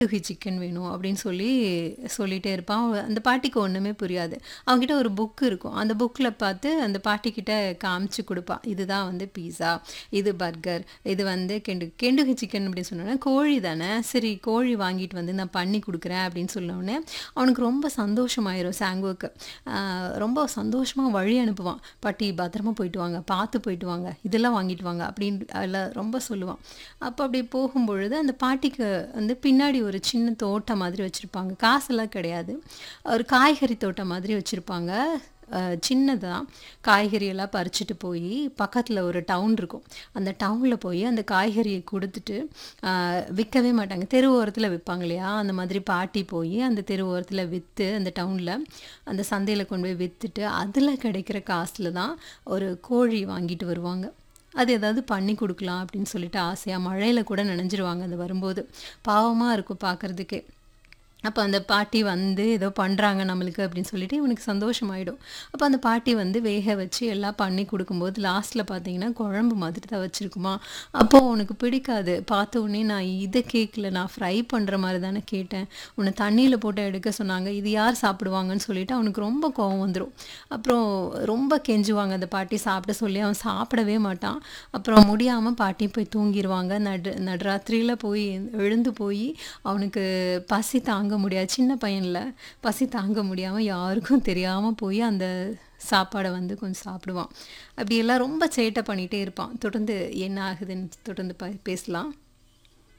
கெண்டுகி chicken வேணும் அப்படின்னு சொல்லி சொல்லிட்டே இருப்பான். அவ- அந்த பாட்டிக்கு ஒண்ணுமே புரியாது. அவன்கிட்ட ஒரு புக் இருக்கும். அந்த புக்ல பார்த்து அந்த பாட்டிக்கிட்ட காமிச்சு குடுப்பா. இதுதான் வந்து பீஸா, இது பர்கர், இது வந்து கெண்டு கெண்டுகி சிக்கன் அப்படின்னு சொன்னோனே, கோழி தானே, சரி கோழி வாங்கிட்டு வந்து நான் பண்ணி குடுக்குறேன் அப்படின்னு சொன்னோனே, அவனுக்கு ரொம்ப சந்தோஷமாயிரும் சாங்குவுக்கு. ஆ, ரொம்ப சந்தோஷமா வழி அனுப்புவான். பாட்டி பத்திரமா போயிட்டு வாங்க, பார்த்து போயிட்டு வாங்க, இதெல்லாம் வாங்கிட்டு வாங்க அப்படின்னு எல்லாம் ரொம்ப சொல்லுவான். அப்போ அப்படி போகும்பொழுது அந்த பாட்டிக்கு வந்து பின்னாடி ஒரு சின்ன தோட்டம் மாதிரி வச்சிருப்பாங்க. காசெல்லாம் கிடையாது. ஒரு காய்கறி தோட்டம் மாதிரி வச்சிருப்பாங்க. அ சின்னதா காய்கறி எல்லாம் பறிச்சுட்டு போயி, பக்கத்துல ஒரு டவுன் இருக்கும். அந்த டவுன்ல போய் அந்த காய்கறிய குடுத்துட்டு, ஆ விக்கவே மாட்டாங்க. தெரு ஓரத்துல விப்பாங்க இல்லையா? அந்த மாதிரி பாட்டி போயி அந்த தெரு ஓரத்துல வித்து, அந்த டவுன்ல அந்த சந்தையில கொண்டு போய் வித்துட்டு, அதுல கிடைக்கிற காசுல தான் ஒரு கோழி வாங்கிட்டு வருவாங்க. அது ஏதாவது பண்ணி குடுக்கலாம் அப்படின்னு சொல்லிட்டு ஆசையா மழையில கூட நனைஞ்சிருவாங்க அது வரும்போது. பாவமா இருக்கும் பார்க்கறதுக்கே. அப்ப அந்த பாட்டி வந்து ஏதோ பண்றாங்க நம்மளுக்கு அப்படின்னு சொல்லிட்டு இவனுக்கு சந்தோஷமாயிடும். அப்ப அந்த பாட்டி வந்து வேக வச்சு எல்லாம் பண்ணி குடுக்கும்போது, லாஸ்ட்ல பார்த்தீங்கன்னா குழம்பு மாதிரி தான் வச்சிருக்குமா. அப்போ உனக்கு பிடிக்காது. பார்த்த உடனே நான் இத கேட்கல. நான் ஃப்ரை பண்ற மாரி தானே கேட்டேன். உன்ன தண்ணீல போட்டு எடுக்க சொன்னாங்க. இது யார் சாப்பிடுவாங்கன்னு சொல்லிட்டு அவனுக்கு ரொம்ப கோவம் வந்துரும். அப்புறம் ரொம்ப கெஞ்சுவாங்க அந்த பாட்டி சாப்பிட சொல்லி. அவன் சாப்பிடவே மாட்டான். அப்புறம் முடியாம பாட்டி போய் தூங்கிருவாங்க. நடு நடுராத்திரியில போய் எழுந்து போயி அவனுக்கு பசி தாங்க முடியாது. சின்ன பையன்ல. பசி தாங்க முடியாம யாருக்கும் தெரியாம போய் அந்த சாப்பாட வந்து கொஞ்சம் சாப்பிடுவான். அப்படியெல்லாம் ரொம்ப சேட்டை பண்ணிட்டே இருப்பான். தொடர்ந்து என்ன ஆகுதுன்னு தொடர்ந்து ப பேசலாம்.